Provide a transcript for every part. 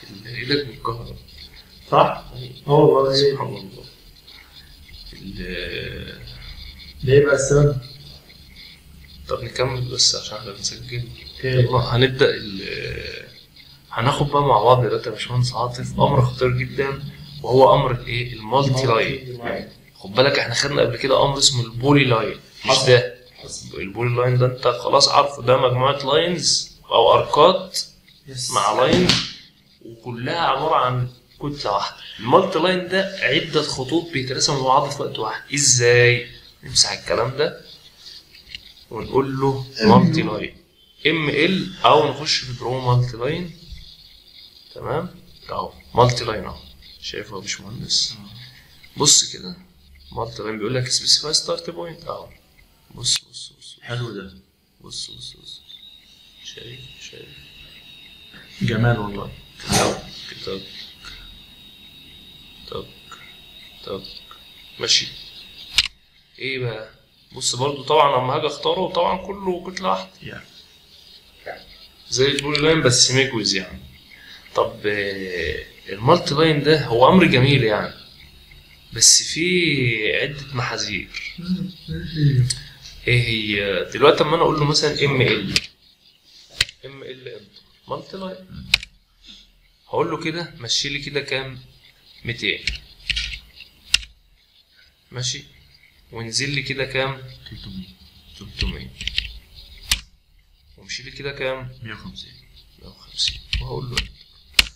اللي ايدك بالكهرباء صح؟ اه والله ايه سبحان الله ال- ده يبقى السبب طب نكمل بس عشان احنا بنسجل ايه يلا هنبدا ال- هناخد بقى مع بعض دلوقتي يا باشمهندس عاطف امر خطير جدا وهو امر الايه المالتي لاين خد بالك احنا خدنا قبل كده امر اسمه البولي لاين مش حصل. ده البولي لاين ده انت خلاص عارفه ده مجموعه لاينز او اركات يس. مع لاين وكلها عباره عن كتله واحده المالتي لاين ده عده خطوط بيترسموا مع بعض في وقت واحد ازاي نمسح الكلام ده ونقول له مالتي لاين ام ال او نخش في برو مالتي لاين تمام اهو مالتي لاين اهو شايفه يا باشمهندس بص كده مالتي لاين بيقول لك سبيسيفاي ستارت بوينت اهو بص بص بص حلو ده بص بص بص شايف شايف جمال والله تك تك تك ماشي ايه بقى بص برضو طبعا لما هاجي اختاره طبعا كله كتله واحده يعني زي البولي لاين بس ميجوز يعني طب آه، المالتي لاين ده هو امر جميل يعني بس فيه عده محاذير ايه هي دلوقتي اما انا اقول له مثلا ام ال ام ال انتر مالتي لاين هقول له كده مشي لي كده كام 200 ماشي وانزل لي كده كام 300 300 وامشي لي كده كام 150 150 وهقول له enter.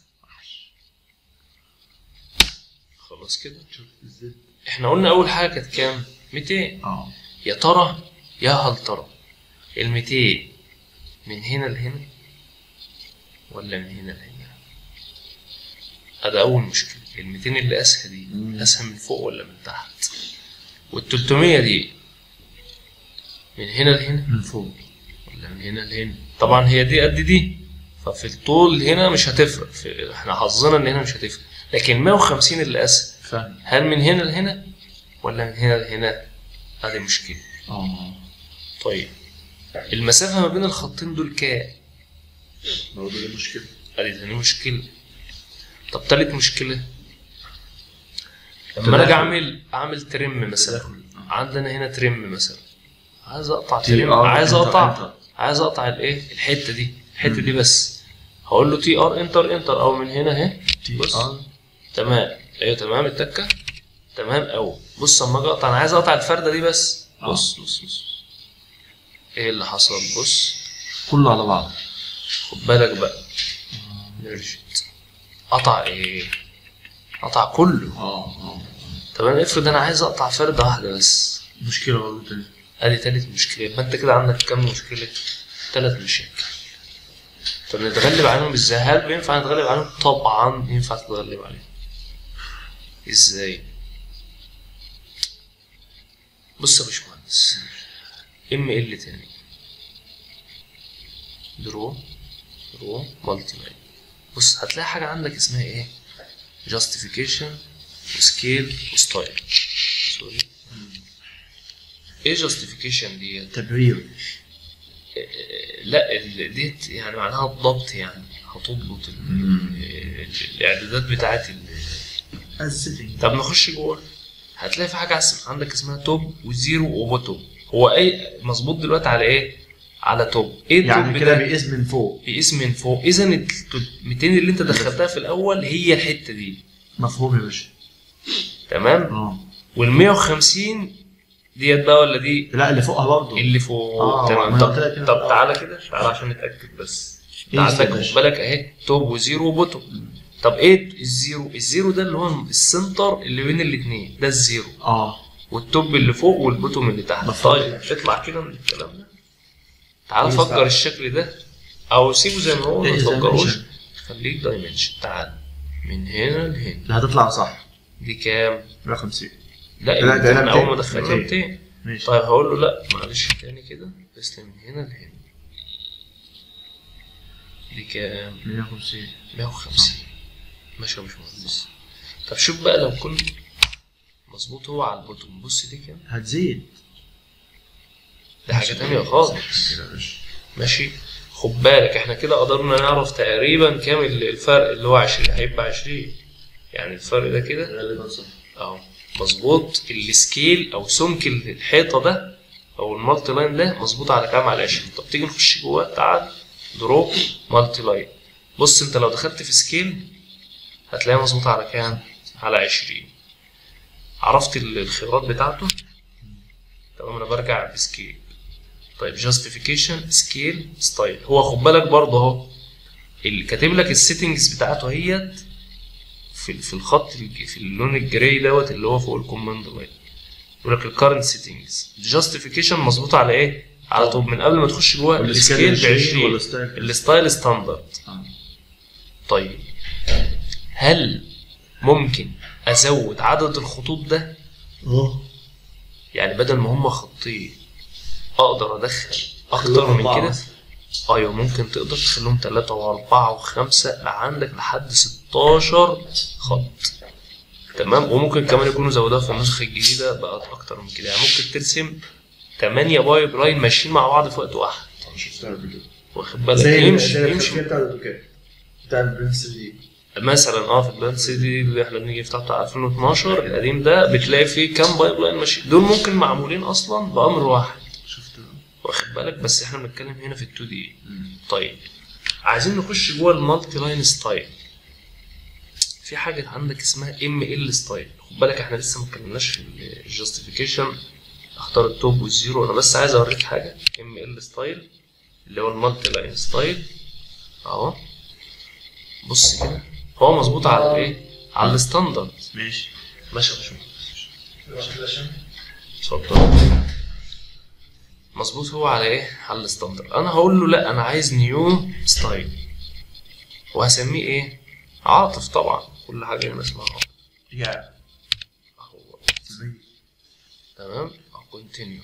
خلاص كده شوف ازاي احنا قلنا اول حاجه كانت كام 200 اه يا ترى يا هل ترى ال 200 من هنا لهنا ولا من هنا لهنا هذا اول مشكله ال 200 اللي اسهل دي مم. اسهل من فوق ولا من تحت وال 300 دي من هنا لهنا من فوق ولا من هنا لهنا طبعا هي دي قد دي ففي الطول هنا مش هتفرق في احنا حظنا ان هنا مش هتفرق لكن 150 اللي اسهل فاهم هل من هنا لهنا ولا من هنا لهنا هذه مشكله اه طيب المسافة ما بين الخطين دول كام؟ برضه دي مشكلة ادي تاني مشكلة طب تالت مشكلة لما انا اجي تداخل. اعمل اعمل ترم مثلا تداخل. عندنا هنا ترم مثلا عايز اقطع تي ترم ار عايز انتر اقطع انتر. عايز اقطع الايه الحتة دي الحتة دي بس هقول له تي ار انتر انتر او من هنا اهي تي بص. ار تمام ايوه تمام التكة تمام قوي بص اما اجي اقطع انا عايز اقطع الفردة دي بس آه. بص بص بص ايه اللي حصل بص كله على بعض خد بالك بقى نرجت قطع ايه قطع كله اه اه طب انا افرض انا عايز اقطع فرده واحده بس مشكلة برضه تاني ادي تالت مشكله يبقى انت كده عندك كام مشكله تلات مشاكل طب نتغلب عليهم ازاي هل بينفع نتغلب عليهم طبعا ينفع تتغلب عليهم ازاي بص يا باشمهندس ام ال تاني درو درو مالتي لاين بص هتلاقي حاجه عندك اسمها ايه جاستيفيكيشن وسكيل وستايل سوري ايه جاستيفيكيشن ديت تبرير لا ال- ديت يعني معناها الضبط يعني هتضبط ال- ال- الاعدادات بتاعت ال- السيتنج طب نخش جوه هتلاقي في حاجه عس- عندك اسمها توب وزيرو وبوتوم هو اي مظبوط دلوقتي على ايه على توب ايه التوب يعني كده ده؟ بيقيس من فوق بيقيس من فوق اذا ال 200 اللي انت دخلتها في الاول هي الحته دي مفهوم يا باشا تمام اه وال 150 ديت بقى ولا دي لا اللي فوقها برضه اللي فوق آه، ما تمام أنا طب قلت لك كده. طب تعالى كده تعالى عشان نتاكد بس إيه انت عندك يا باشا؟ خد بالك اهي توب وزيرو وبوتوم طب ايه الزيرو الزيرو ده اللي هو السنتر اللي بين الاثنين ده الزيرو اه والتوب اللي فوق والبوتوم اللي تحت مفهوم. طيب اطلع كده من الكلام ده تعال إيه فكر بقى؟ الشكل ده او سيبه زي ما هو ما إيه تفكروش dimension؟ خليك دايمنشن تعال من هنا لهنا اللي هتطلع صح دي كام 150 لا لا، ده انا لا، اول ما 200. دخلتها 200 ماشي طيب هقول له لا معلش تاني كده بس من هنا لهنا دي كام 150 150 ماشي يا باشمهندس طب شوف بقى لو كنت مظبوط هو على البوتوم بص دي كام هتزيد ده حاجه تانية خالص كده يا باشا ماشي خد بالك احنا كده قدرنا نعرف تقريبا كام ال- الفرق اللي هو 20 هيبقى 20 يعني الفرق ده كده غالبا صح اهو مظبوط السكيل او سمك الحيطه ده او المالتي لاين ده مظبوط على كام على 20 طب تيجي نخش جوه تعال دروب مالتي لاين بص انت لو دخلت في سكيل هتلاقيه مظبوط على كام على 20 عرفت ال- الخيارات بتاعته تمام انا برجع بسكيل طيب جاستيفيكيشن سكيل ستايل هو خد بالك برضه اهو اللي كاتب لك السيتنجز بتاعته هيت في في الخط الج- في اللون الجراي دوت اللي هو فوق الكوماند لاين يقول لك الكارنت سيتنجز الجاستيفيكيشن مظبوط على ايه؟ على طول من قبل ما تخش جوه السكيل ب 20 والستايل الستايل ستاندرد آه. طيب هل ممكن ازود عدد الخطوط ده اه يعني بدل ما هم خطين اقدر ادخل اكتر من أربعة كده مثلا. ايوه ممكن تقدر تخليهم ثلاثة وأربعة وخمسة عندك لحد 16 خط تمام وممكن كمان يكونوا زودوها في النسخة الجديدة بقت أكتر من كده يعني ممكن ترسم 8 بايب لاين ماشيين مع بعض في وقت واحد شفتها قبل كده واخد بالك زي يمشي زي يمشي الخلفيه بتاعت الاوتوكاد بتاع البرنس دي مثلا اه في البلاند سي دي اللي احنا بنيجي نفتحه بتاع 2012 القديم ده بتلاقي فيه كام بايب لاين ماشي دول ممكن معمولين اصلا بامر واحد شفتها واخد بالك بس احنا بنتكلم هنا في ال 2 دي طيب عايزين نخش جوه المالتي لاين ستايل في حاجه عندك اسمها ام ال ستايل خد بالك احنا لسه ما اتكلمناش في الجاستيفيكيشن اختار التوب والزيرو انا بس عايز اوريك حاجه ام ال ستايل اللي هو المالتي لاين ستايل اهو بص كده هو مظبوط على الايه على الستاندرد ماشي ماشي يا باشمهندس اتفضل مظبوط هو على ايه على الستاندرد انا هقول له لا انا عايز نيو ستايل وهسميه ايه عاطف طبعا كل حاجه هنا اسمها عاطف يا اهو تمام كونتينيو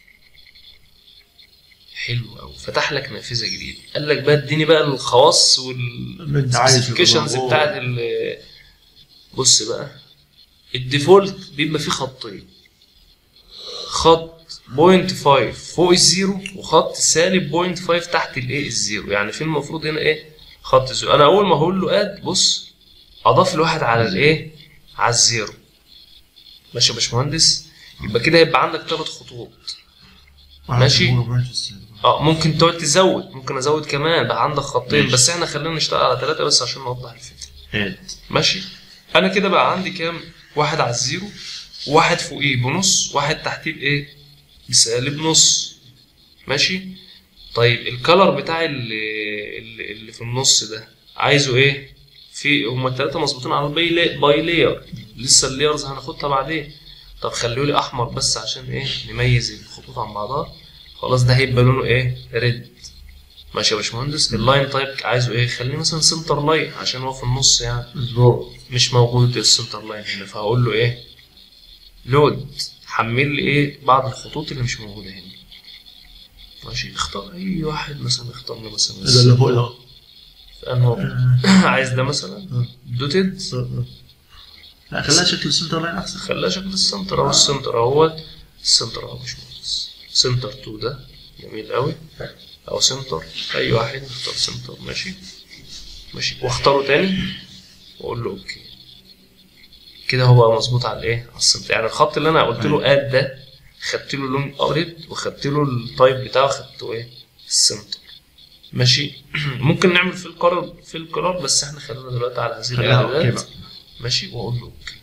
حلو قوي فتح لك نافذه جديده قال لك بقى اديني بقى الخواص اللي انت عايزه والسبيسيفيكيشنز طبعا. بتاعت ال بص بقى الديفولت بيبقى فيه خطين خط بوينت 5 فوق الزيرو وخط سالب بوينت 5 تحت الايه الزيرو يعني في المفروض هنا ايه خط زيرو انا اول ما هقول له اد بص اضاف الواحد على الايه على الزيرو ماشي يا باشمهندس يبقى كده يبقى عندك ثلاث خطوط ماشي. اه ممكن تقعد تزود ممكن ازود كمان بقى عندك خطين ماشي. بس احنا خلينا نشتغل على ثلاثه بس عشان نوضح الفكره اد ماشي انا كده بقى عندي كام واحد على الزيرو واحد فوقيه بنص واحد تحتيه بايه بسالب نص ماشي طيب الكلر بتاع اللي, اللي اللي في النص ده عايزه ايه في هما التلاتة مظبوطين على باي لي باي لاير لسه اللايرز هناخدها بعدين طب خليه لي احمر بس عشان ايه نميز الخطوط عن بعضها خلاص ده هيبقى لونه ايه ريد ماشي يا باشمهندس اللاين تايب عايزه ايه خليه مثلا سنتر لاين عشان هو في النص يعني مظبوط مش موجود السنتر لاين هنا فهقول له ايه لود حمل لي ايه بعض الخطوط اللي مش موجوده هنا ماشي اختار اي واحد مثلا اختار لي مثلا ده اللي فوق ده انه عايز ده مثلا دوتد لا خليها شكل السنتر لاين احسن خليها شكل السنتر اهو السنتر اهوت السنتر اهو مش مهندس سنتر 2 ده جميل قوي او سنتر اي واحد اختار سنتر ماشي ماشي واختاره تاني واقول له اوكي كده هو بقى مظبوط على الايه على السنتر يعني الخط اللي انا قلت له اد ده خدت له لون ابيض وخدت له التايب بتاعه خدته ايه السنتر ماشي ممكن نعمل في القرار في القرار بس احنا خلينا دلوقتي على هذه خليها اوكي الاعدادات بقى ماشي واقول له اوكي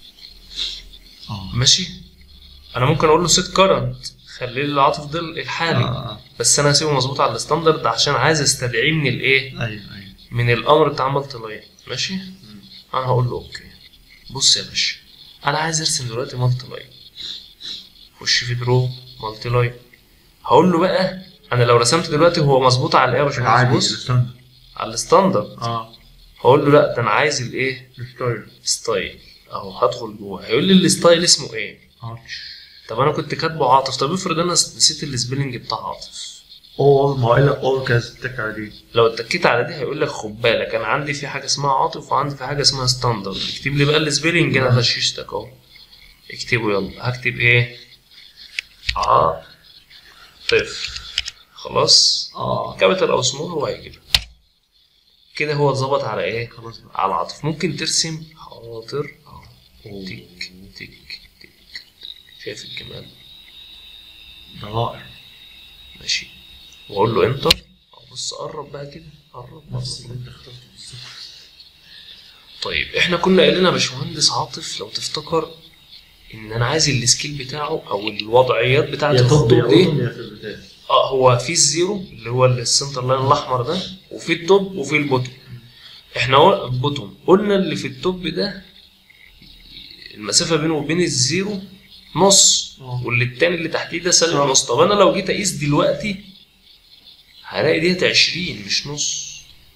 اه ماشي انا ممكن اقول له سيت كارنت خلي لي العاطف ده الحالي اه بس انا هسيبه مظبوط على الستاندرد عشان عايز استدعيه من الايه ايوه ايوه من الامر بتاع مالتي لاين ماشي انا هقول له اوكي بص يا باشا انا عايز ارسم دلوقتي مالتي لاين خش في درو مالتي لاين هقول له بقى انا لو رسمت دلوقتي هو مظبوط على ايه يا باشمهندس العادي بص الستاندر على الستاندرد اه هقول له لا ده انا عايز الايه الستايل ستايل اهو هدخل جوه هيقول لي الستايل اسمه ايه اه طب انا كنت كاتبه عاطف طب افرض انا نسيت السبيلنج بتاع عاطف اول ما هو قال لك اول كذا تك على دي لو اتكيت على دي هيقول لك خد بالك انا عندي في حاجه اسمها عاطف وعندي في حاجه اسمها ستاندرد اكتب لي بقى السبيلنج انا غششتك اهو اكتبه يلا هكتب ايه عاطف خلاص اه كابيتال او سمول هو هيجيبها كده هو اتظبط على ايه خلاص بقى على العطف ممكن ترسم حاضر اهو تك تك تك شايف الجمال ده رائع ماشي واقول له انتر بص قرب بقى كده قرب نفس قرب. اللي انت اخترته بالظبط طيب احنا كنا قايلين يا باشمهندس عاطف لو تفتكر ان انا عايز السكيل بتاعه او الوضعيات بتاعت يا الخطوط توب يا دي اوتوم يا في البداية اه هو في الزيرو اللي هو السنتر لاين الاحمر ده وفي التوب وفي البوتوم احنا قل- البوتوم قلنا اللي في التوب ده المسافه بينه وبين الزيرو نص اه. واللي التاني اللي تحتيه ده سالب اه. نص طب انا لو جيت اقيس دلوقتي هلاقي ديت 20 مش نص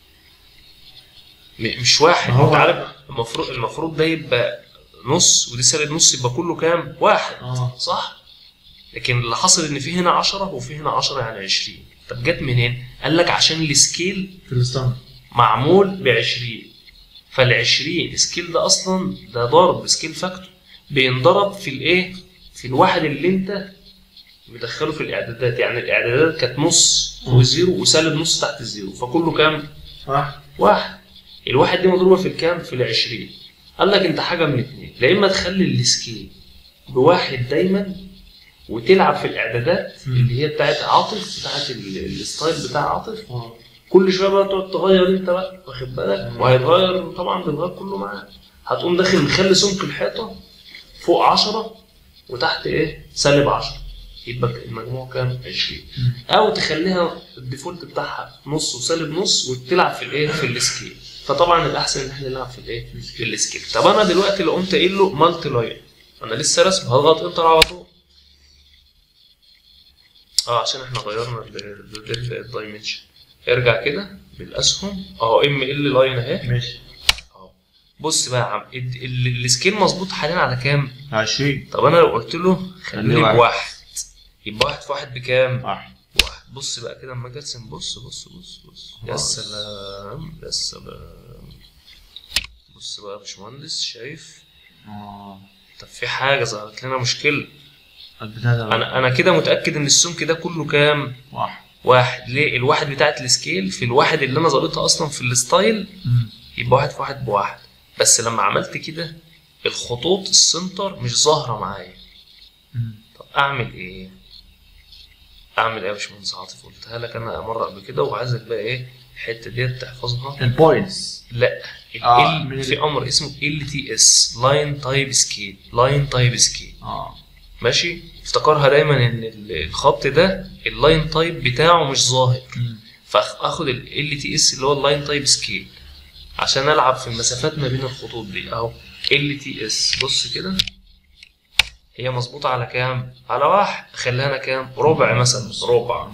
م- مش واحد ما هو- انت عارف المفروض المفروض ده يبقى نص ودي سالب نص يبقى كله كام؟ واحد اه صح؟ لكن اللي حصل ان في هنا 10 وفي هنا 10 يعني 20 طب جت منين؟ قال لك عشان السكيل في الستاند معمول ب 20 فال 20 سكيل ده اصلا ده ضرب سكيل فاكتور بينضرب في الايه؟ في الواحد اللي انت مدخله في الاعدادات يعني الاعدادات كانت نص فوق مم. الزيرو وسالب نص تحت الزيرو فكله كام؟ صح واحد الواحد دي مضروبه في الكام؟ في ال 20 قال لك انت حاجه من اتنين يا اما تخلي السكيل بواحد دايما وتلعب في الاعدادات مم. اللي هي بتاعت عاطف بتاعت ال- الستايل بتاع عاطف اه كل شويه بقى تقعد تغير انت بقى واخد بالك مم. وهيتغير طبعا بيتغير كله معاك هتقوم داخل مخلي سمك الحيطه فوق 10 وتحت ايه؟ سالب 10 يبقى المجموع كام؟ 20 مم. او تخليها الديفولت بتاعها نص وسالب نص وتلعب في الايه؟ في السكيل فطبعا الاحسن ان احنا نلعب في الايه؟ في السكيل طب انا دلوقتي لو قمت قايل له مالتي لاين انا لسه رسم هضغط انتر على طول اه عشان احنا غيرنا الدايمنشن ارجع كده بالاسهم اهو ام ال لاين اهي ماشي اهو بص بقى يا عم ال- ال- السكيل مظبوط حاليا على كام؟ 20 طب انا لو قلت له خليه خليه واحد. بواحد يبقى واحد في واحد بكام؟ واحد واحد بص بقى كده اما اجي ارسم بص بص بص بص يا خلاص. سلام يا سلام بص بقى يا باشمهندس شايف اه طب في حاجه ظهرت لنا مشكله البتاع ده انا انا كده متاكد ان السمك ده كله كام واحد واحد ليه الواحد بتاعت السكيل في الواحد اللي انا ظابطها اصلا في الستايل مم. يبقى واحد في واحد بواحد بس لما عملت كده الخطوط السنتر مش ظاهره معايا مم. طب اعمل ايه اعمل ايه يا باشمهندس عاطف قلتها لك انا مره قبل كده وعايزك بقى ايه الحته ديت تحفظها البوينتس لا ال آه، ال من في ال- امر اسمه ال تي اس لاين تايب سكيل لاين تايب سكيل اه ماشي افتكرها دايما ان ال- الخط ده اللاين تايب بتاعه مش ظاهر مم. فاخد ال تي اس اللي هو اللاين تايب سكيل عشان العب في المسافات ما بين الخطوط دي اهو ال تي اس بص كده هي مظبوطه على كام على واحد اخليها انا كام ربع مثلا ربع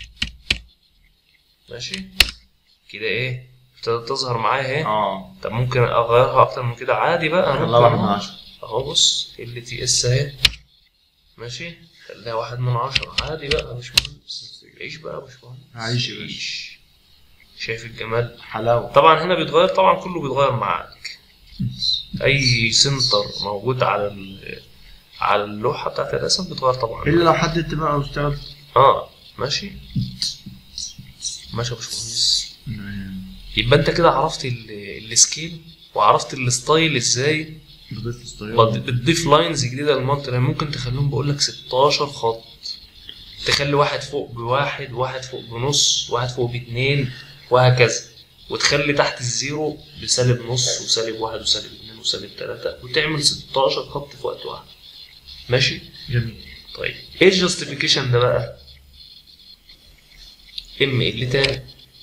ماشي كده ايه ابتدت تظهر معايا اهي اه طب ممكن اغيرها اكتر من كده عادي بقى خليها ممكن واحد من أهو. عشرة اهو بص ال تي اس اهي ماشي خليها واحد من عشرة عادي بقى يا باشمهندس عيش بقى يا باشمهندس عيش يا باشا. عيش شايف الجمال حلاوة طبعا هنا بيتغير طبعا كله بيتغير معاك اي سنتر موجود على ال... على اللوحه بتاعت الرسم بيتغير طبعا الا لو حددت بقى واشتغلت اه ماشي ماشي يا باشمهندس يبقى انت كده عرفت ال- السكيل وعرفت الستايل ازاي بضيف ستايل بض- بتضيف لاينز جديده للمنطقه يعني ممكن تخليهم بقول لك 16 خط تخلي واحد فوق بواحد واحد فوق بنص واحد فوق باتنين وهكذا وتخلي تحت الزيرو بسالب نص وسالب واحد وسالب اتنين وسالب تلاتة وتعمل 16 خط في وقت واحد ماشي جميل طيب ايه الجاستيفيكيشن ده بقى ام ال تاني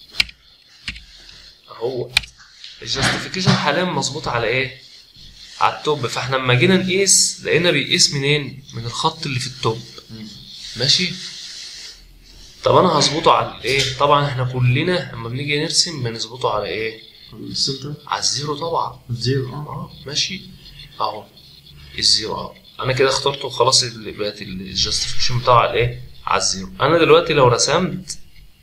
اهو الجاستيفيكيشن حاليا مظبوط على ايه على التوب فاحنا لما جينا نقيس لقينا بيقيس منين من الخط اللي في التوب ماشي طب انا هظبطه على الايه طبعا احنا كلنا لما بنيجي نرسم بنظبطه على ايه السنتر على الزيرو طبعا زيرو اه اه ماشي اهو الزيرو اهو انا كده اخترته خلاص اللي بقت الجاستيفيكيشن بتاعه على ايه على الزيرو انا دلوقتي لو رسمت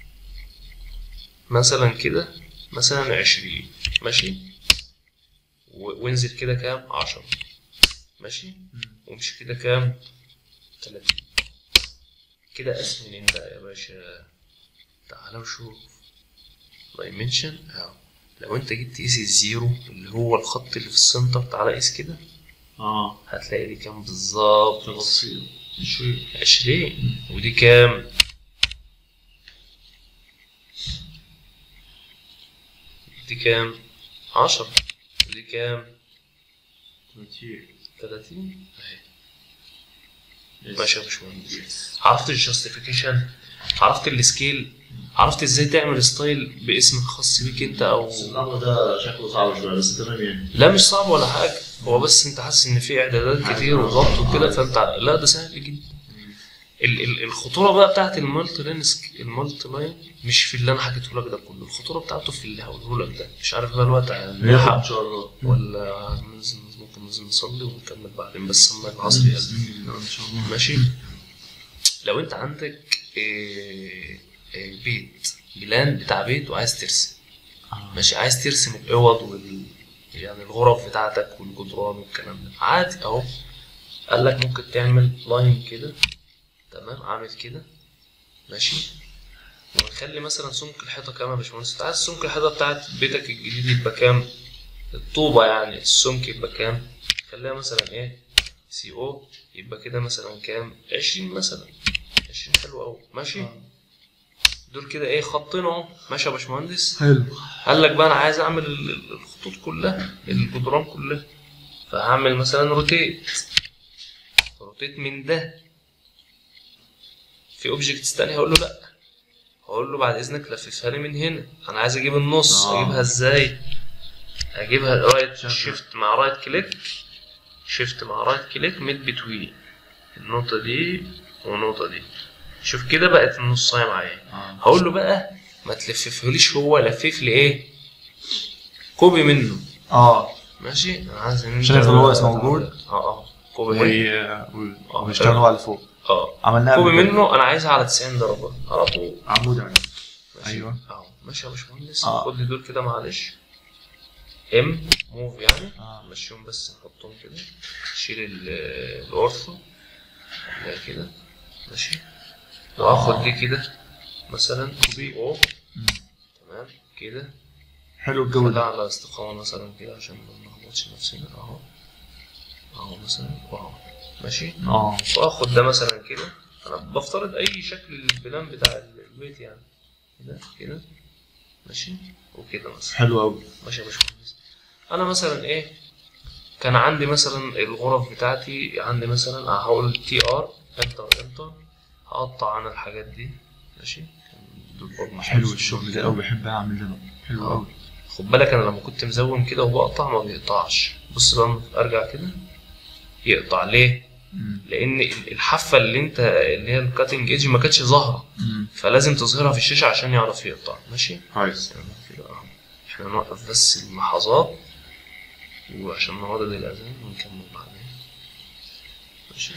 مثلا كده مثلا عشرين ماشي و- وانزل كده كام عشرة ماشي وامشي كده كام تلاتين كده قاس منين بقى يا باشا تعالى وشوف دايمنشن اهو لو انت جيت تقيس الزيرو اللي هو الخط اللي في السنتر تعالى قيس كده اه هتلاقي دي كام بالظبط تفاصيل شوي عشرين ودي كام دي كام عشرة ودي كام كتير تلاتين اهي ماشي يا باشمهندس عرفت الجاستيفيكيشن عرفت السكيل عرفت ازاي تعمل ستايل باسم خاص بيك انت او بس الامر ده شكله صعب شويه بس تمام يعني لا مش صعب ولا حاجه هو بس انت حاسس ان في اعدادات كتير وضغط وكده فانت لا ده سهل جدا ال- ال- الخطوره بقى بتاعت المالتي لاين سك- المالتي لاين مش في اللي انا حكيته لك ده كله الخطوره بتاعته في اللي هقوله لك ده مش عارف بقى الوقت هياخد هنلحق ان شاء الله ولا ننزل ممكن ننزل نصلي ونكمل بعدين بس اما العصر يأذن بإذن الله ان شاء الله ماشي لو انت عندك إيه إيه بيت بلان بتاع بيت وعايز ترسم آه. ماشي عايز ترسم الاوض وال يعني الغرف بتاعتك والجدران والكلام ده عادي اهو قال لك ممكن تعمل لاين كده تمام عامل كده ماشي ونخلي مثلا سمك الحيطه كام يا باشمهندس انت عايز سمك الحيطه بتاعت بيتك الجديد يبقى كام الطوبه يعني السمك يبقى كام خليها مثلا ايه سي او يبقى كده مثلا كام 20 مثلا 20 حلو قوي ماشي دول كده ايه خطين اهو ماشي يا باشمهندس حلو قال لك بقى انا عايز اعمل ال- ال- الخطوط كلها الجدران كلها فهعمل مثلا روتيت روتيت من ده في اوبجكتس تانية هقول له لا هقول له بعد اذنك لففها لي من هنا انا عايز اجيب النص آه. اجيبها ازاي اجيبها رايت شغل. شيفت مع رايت كليك شيفت مع رايت كليك ميد بتوين النقطة دي والنقطة دي شوف كده بقت النصاية معايا اه هقول له بقى ما تلففهوليش هو لفف لي ايه كوبي منه اه ماشي انا عايز ان عشان انت- يفضل هو اسمه موجود. اه اه كوبي هنا. و- و- ويشتغلوا على فوق اه عملناها كوبي قبل كده. منه انا عايزها على 90 درجة على طول عمود عليه ماشي أيوة. اهو ماشي يا باشمهندس آه. خد لي دول كده معلش ام موف يعني آه. مشيهم بس نحطهم كده شيل ال- الاورثو خليها كده ماشي واخد دي كده مثلا كوبي او مم. تمام كده حلو الجو خليها ده على استقامة مثلا كده عشان ما نلخبطش نفسنا اهو اهو مثلا واهو ماشي اه واخد ده مثلا كده انا بفترض اي شكل البلان بتاع البيت يعني كده كده ماشي وكده مثلا حلو قوي ماشي يا باشمهندس انا مثلا ايه كان عندي مثلا الغرف بتاعتي عندي مثلا هقول تي ار انتر انتر هقطع انا الحاجات دي ماشي دول برضه مش حلو عايز- الشغل ده قوي بحب اعمل ده بقى. حلو آه. قوي خد بالك انا لما كنت مزوم كده وبقطع ما بيقطعش بص بقى لما ارجع كده يقطع ليه مم. لان الحافه اللي انت اللي هي الكاتنج ايدج ما كانتش ظاهره مم. فلازم تظهرها في الشاشه عشان يعرف يقطع ماشي كويس يعني كده اهو احنا نوقف بس اللحظات وعشان نردد الاذان ونكمل بعدين ماشي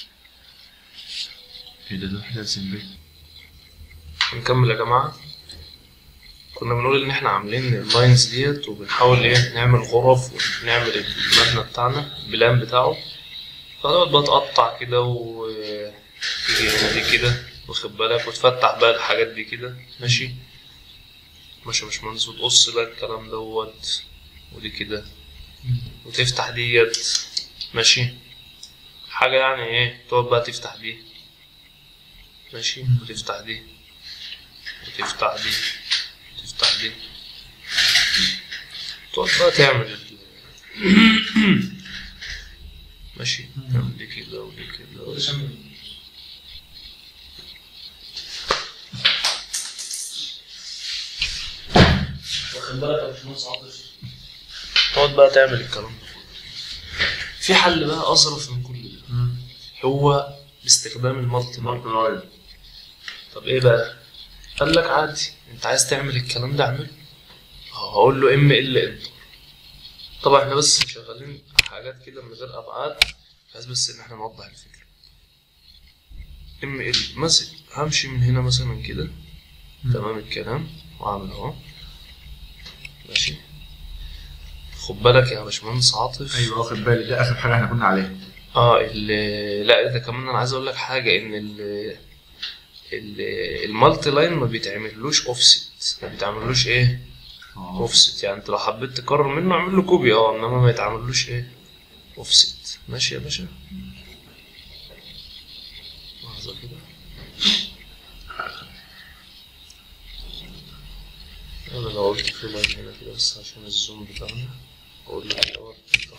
ايه ده ده واحد ارسم بيه نكمل يا جماعه كنا بنقول ان احنا عاملين اللاينز ديت وبنحاول ايه نعمل غرف ونعمل المبنى بتاعنا البلان بتاعه فتقعد بقى تقطع كده وتيجي هنا دي كده واخد بالك وتفتح بقى الحاجات دي كده ماشي ماشي يا باشمهندس وتقص بقى الكلام دوت ودي كده وتفتح ديت ماشي حاجة يعني ايه تقعد بقى تفتح دي ماشي وتفتح دي وتفتح دي وتفتح دي تقعد بقى تعمل ال- ماشي تعمل دي كده ودي كده ودي. واخد بالك يا باشمهندس عاطف تقعد بقى تعمل الكلام ده كله في حل بقى اظرف من كل ده هو باستخدام المالتي لاين طب ايه بقى قال لك عادي انت عايز تعمل الكلام ده اعمله أهو هقول له ام ال انتر طبعا احنا بس مشغلين حاجات كده من غير ابعاد بس بس ان احنا نوضح الفكره ام ال مثلا همشي من هنا مثلا كده تمام الكلام واعمل اهو ماشي خد بالك يا باشمهندس عاطف ايوه واخد بالي ده اخر حاجه احنا كنا عليها اه ال- لا ده كمان انا عايز اقول لك حاجه ان ال ال- المالتي لاين ما بيتعملوش اوفست ما بيتعملوش ايه اه اوفست يعني انت لو حبيت تكرر منه اعمل له كوبي اه انما ما يتعملوش ايه اوفست ماشي يا باشا لحظه كده انا لو قلت في لاين هنا كده بس عشان الزوم بتاعنا اقول لك الاول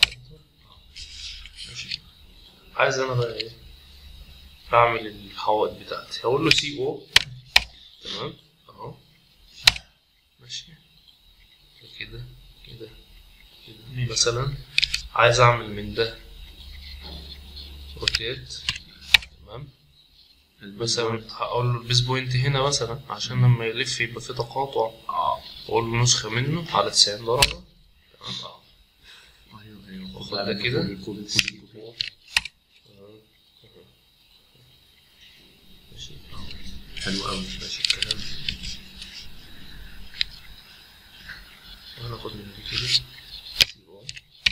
ماشي عايز انا بقى ايه اعمل الحوائط بتاعتي هقول له سي او تمام اهو ماشي كده كده كده ماشي. مثلا عايز اعمل من ده روتيت تمام مثلا هقول له البيس بوينت هنا مثلا عشان لما يلف يبقى في تقاطع اه اقول له نسخه منه على 90 درجه تمام اه ايوه ايوه واخد ده كده. الكود- الكود- الكود. ماشي حلو قوي ماشي الكلام وهناخد من دي كده سي او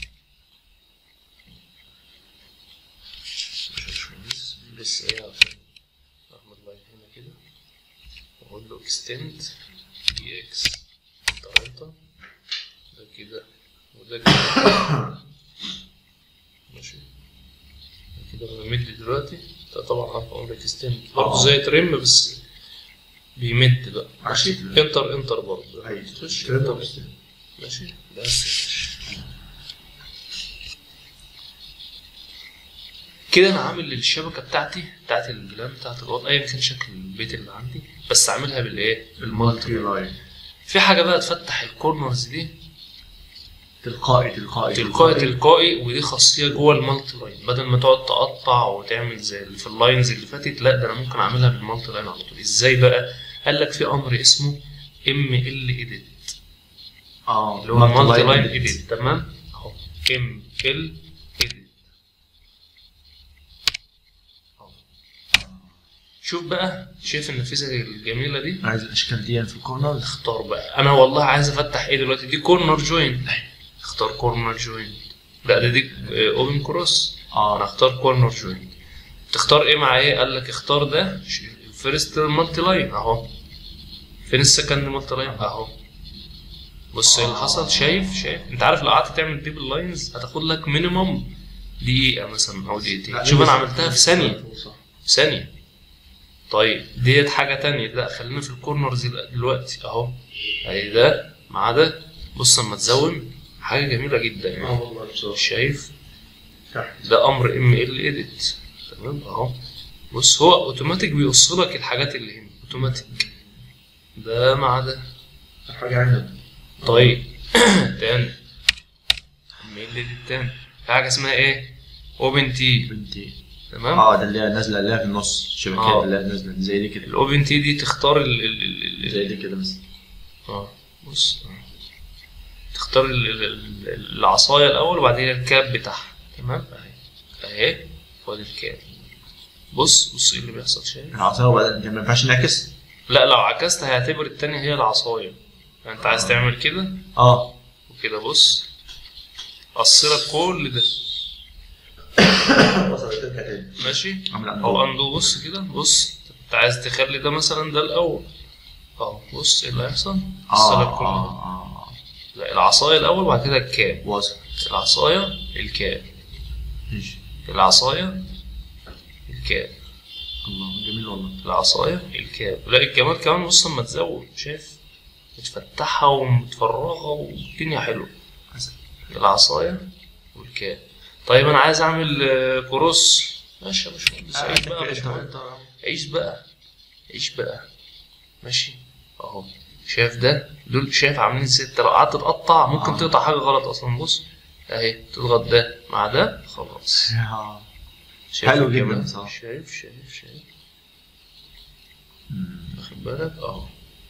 مش هشمس بس ايه عشان اعمل لاين هنا كده واقول له اكستند اي اكس انتر انتر ده كده وده كده ماشي ده كده بمد دلوقتي ده طبعا هقول لك اكستند برضه آه. زي ترم بس بيمد بقى ماشي عكس ال- انتر انتر برضه ايوه تخش كده انتر بس. ماشي بس يا باشا. كده انا عامل الشبكه بتاعتي بتاعت البلان بتاعت الوضع ايا كان شكل البيت اللي عندي بس عاملها بالايه؟ المالتي لاين في حاجه بقى تفتح الكورنرز دي تلقائي تلقائي تلقائي تلقائي ودي خاصيه جوه المالتي لاين بدل ما تقعد تقطع وتعمل زي اللي في اللاينز اللي فاتت لا ده انا ممكن اعملها بالمالتي لاين على طول ازاي بقى؟ قال لك في امر اسمه ام ال ايديت اه اللي هو المالتي لاين edit. ايديت تمام اهو ام ال ايديت شوف بقى شايف النافذه الجميله دي عايز الاشكال دي في الكورنر اختار بقى انا والله عايز افتح ايه دلوقتي دي كورنر جوين اختار كورنر جوين لا ده دي اوبن كروس انا اه اختار كورنر جوين تختار ايه مع ايه قال لك اختار ده الفيرست مالتي لاين اهو فين السكند مالتي لاين اهو بص ايه اللي حصل شايف شايف انت عارف لو قعدت تعمل دي باللاينز هتاخد لك مينيمم دقيقه مثلا او دقيقتين شوف انا عملتها في ثانيه في ثانيه طيب ديت حاجه تانية لا خلينا في الكورنرز دلوقتي اهو اهي ده مع ده بص اما تزوم حاجه جميله جدا يعني والله بصراحه شايف تحت ده امر ام ال اديت تمام اهو بص هو اوتوماتيك بيقص لك الحاجات اللي هنا اوتوماتيك ده مع ده حاجه عندك طيب تاني ام ال اديت تاني في حاجه اسمها ايه اوبن تي بنتي تمام اه ده اللي هي نازله اللي هي في النص الشبكات آه. اللي هي نازله زي دي كده الاوبن تي دي تختار ال ال ال ال زي دي كده بس اه بص آه. تختار ال- ال- ال- العصايه الاول وبعدين الكاب بتاعها تمام اهي اهي وادي الكاب بص بص ايه اللي بيحصل شايف العصايه وبعدين ما ينفعش نعكس لا لو عكست هيعتبر التانية هي العصايه يعني انت عايز تعمل كده اه وكده بص قصلك كل ده وصلت ترجع تاني ماشي عامل او اندو بص كده بص انت عايز تخلي ده مثلا ده الاول اهو بص ايه اللي هيحصل اه قصلك كل ده اه اه لا العصايه الاول وبعد كده الكاب وصل العصايه الكاب ماشي العصايه الكاب الله جميل والله العصايه الكاب لا الجمال كمان بص اما تزود شايف متفتحه ومتفرغه والدنيا حلوه حسن. العصايه والكاب طيب انا عايز اعمل آه، كروس ماشي يا باشمهندس عيش بقى يا باشمهندس عيش بقى عيش بقى ماشي اهو شايف ده دول شايف عاملين ازاي انت لو قعدت تقطع ممكن آه. تقطع حاجه غلط اصلا بص اهي تضغط ده مع ده خلاص آه. شايف حلو الجمال؟ جدا صراحة. شايف شايف شايف مم. واخد بالك اهو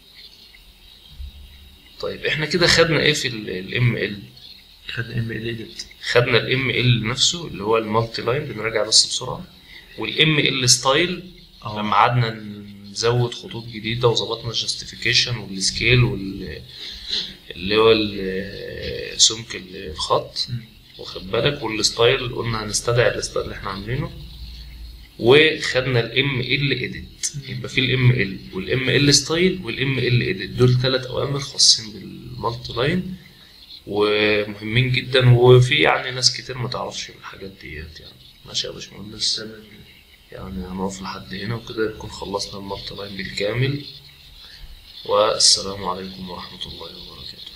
طيب احنا كده خدنا ايه في الام ال خدنا ام ال ايديت خدنا الام ال نفسه اللي هو المالتي لاين بنراجع بس بسرعه والام ال ستايل لما قعدنا نزود خطوط جديده وظبطنا الجاستيفيكيشن والسكيل وال اللي هو ال- سمك الخط مم. واخد بالك والستايل قلنا هنستدعي الستايل اللي احنا عاملينه وخدنا الام ال اديت اديت يبقى في الام ال والام ال ستايل والام ال اديت دول ثلاث اوامر خاصين بالمالتي لاين ومهمين جدا وفي يعني ناس كتير ما تعرفش الحاجات ديت يعني ماشي يا باشمهندس يعني هنقف لحد هنا وكده نكون خلصنا المالتي لاين بالكامل والسلام عليكم ورحمة الله وبركاته